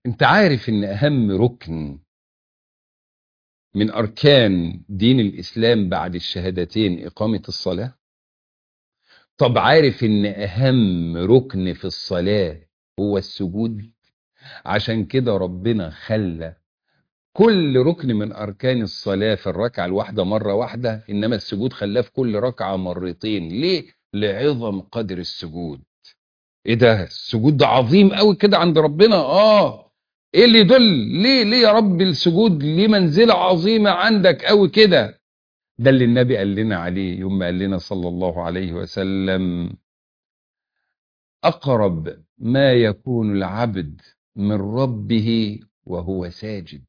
انت عارف ان اهم ركن من اركان دين الاسلام بعد الشهادتين اقامة الصلاة طب عارف ان اهم ركن في الصلاة هو السجود عشان كده ربنا خلى كل ركن من اركان الصلاة في الركعة الواحدة مرة واحدة انما السجود خلاه في كل ركعة مرتين ليه لعظم قدر السجود ايه ده السجود ده عظيم قوي كده عند ربنا اه ايه اللي يدل ليه ليه يا رب السجود ليه منزلة عظيمة عندك قوي كده ده اللي النبي قال لنا عليه يوم ما قال لنا صلى الله عليه وسلم اقرب ما يكون العبد من ربه وهو ساجد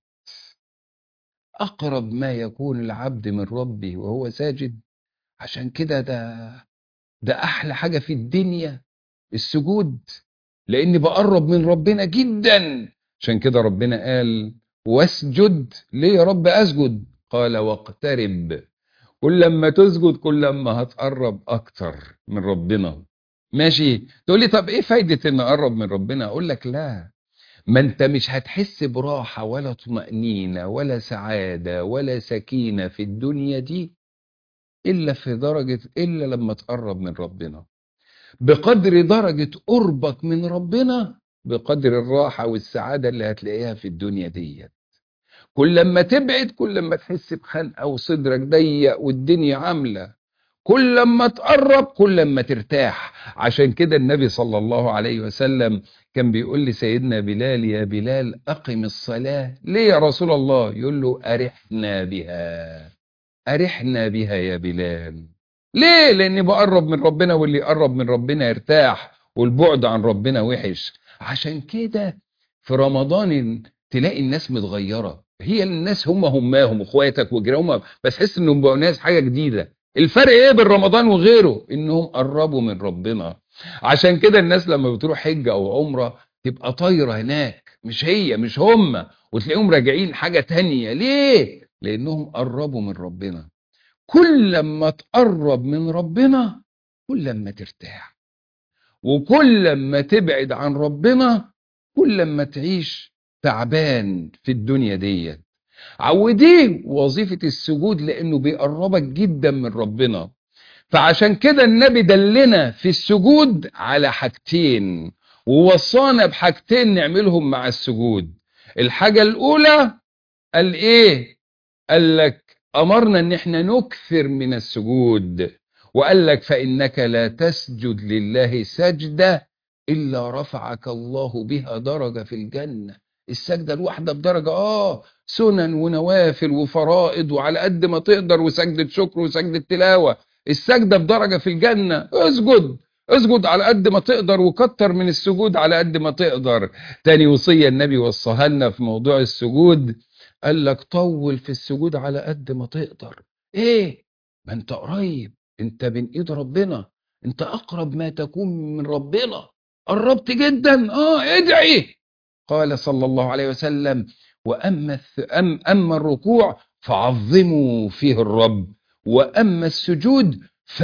اقرب ما يكون العبد من ربه وهو ساجد عشان كده ده ده احلى حاجة في الدنيا السجود لاني بقرب من ربنا جدا عشان كده ربنا قال واسجد ليه يا رب اسجد قال واقترب كل لما تسجد كل لما هتقرب اكتر من ربنا ماشي تقول لي طب ايه فايدة ان اقرب من ربنا اقول لك لا ما انت مش هتحس براحة ولا طمأنينة ولا سعادة ولا سكينة في الدنيا دي الا في درجة الا لما تقرب من ربنا بقدر درجة قربك من ربنا بقدر الراحة والسعادة اللي هتلاقيها في الدنيا ديت كل لما تبعد كل لما تحس بخنقة وصدرك ضيق والدنيا عاملة كل لما تقرب كل لما ترتاح عشان كده النبي صلى الله عليه وسلم كان بيقول لسيدنا بلال يا بلال أقم الصلاة ليه يا رسول الله يقول له أرحنا بها أرحنا بها يا بلال ليه لأني بقرب من ربنا واللي يقرب من ربنا يرتاح والبعد عن ربنا وحش عشان كده في رمضان تلاقي الناس متغيرة هي الناس هم هماهم اخواتك وجيرانهم بس تحس انهم بقوا ناس حاجة جديدة الفرق ايه بين رمضان وغيره انهم قربوا من ربنا عشان كده الناس لما بتروح حجة او عمرة تبقى طايرة هناك مش هي مش هم وتلاقيهم راجعين حاجة تانية ليه لانهم قربوا من ربنا كل لما تقرب من ربنا كل لما ترتاح وكل لما تبعد عن ربنا كل لما تعيش تعبان في الدنيا ديت عوديه وظيفة السجود لأنه بيقربك جدا من ربنا فعشان كده النبي دلنا في السجود على حاجتين ووصانا بحاجتين نعملهم مع السجود الحاجة الأولى قال إيه قال لك أمرنا إن احنا نكثر من السجود وقال لك فإنك لا تسجد لله سجدة إلا رفعك الله بها درجة في الجنة السجدة الواحدة بدرجة آه سنن ونوافل وفرائض وعلى قد ما تقدر وسجدة شكر وسجدة تلاوة السجدة بدرجة في الجنة اسجد اسجد على قد ما تقدر وكتر من السجود على قد ما تقدر تاني وصية النبي وصاها لنا في موضوع السجود قال لك طول في السجود على قد ما تقدر ايه ما انت قريب انت بين ايد ربنا انت اقرب ما تكون من ربنا قربت جدا اه ادعي قال صلى الله عليه وسلم واما أم اما الركوع فعظموا فيه الرب واما السجود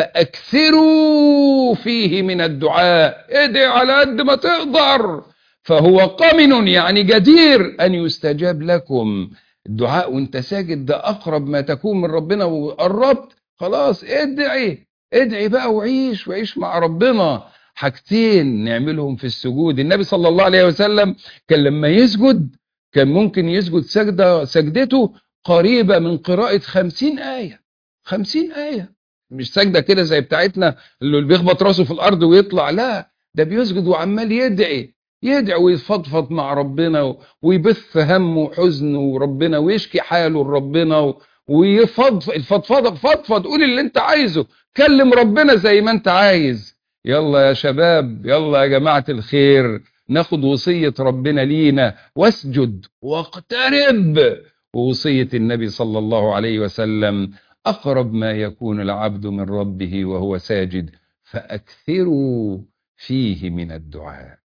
فاكثروا فيه من الدعاء ادعي على قد ما تقدر فهو قمن يعني جدير ان يستجاب لكم الدعاء وانت ساجد ده اقرب ما تكون من ربنا وقربت خلاص ادعي ادعي بقى وعيش وعيش مع ربنا حاجتين نعملهم في السجود النبي صلى الله عليه وسلم كان لما يسجد كان ممكن يسجد سجدة سجدته قريبة من قراءة خمسين آية خمسين آية مش سجدة كده زي بتاعتنا اللي بيخبط راسه في الأرض ويطلع لا ده بيسجد وعمال يدعي يدعي ويفضفض مع ربنا ويبث همه وحزنه وربنا ويشكي حاله لربنا ويفضفض الفضفضه فضفض قول اللي انت عايزه كلم ربنا زي ما انت عايز يلا يا شباب يلا يا جماعة الخير ناخد وصية ربنا لينا واسجد واقترب ووصية النبي صلى الله عليه وسلم أقرب ما يكون العبد من ربه وهو ساجد فأكثروا فيه من الدعاء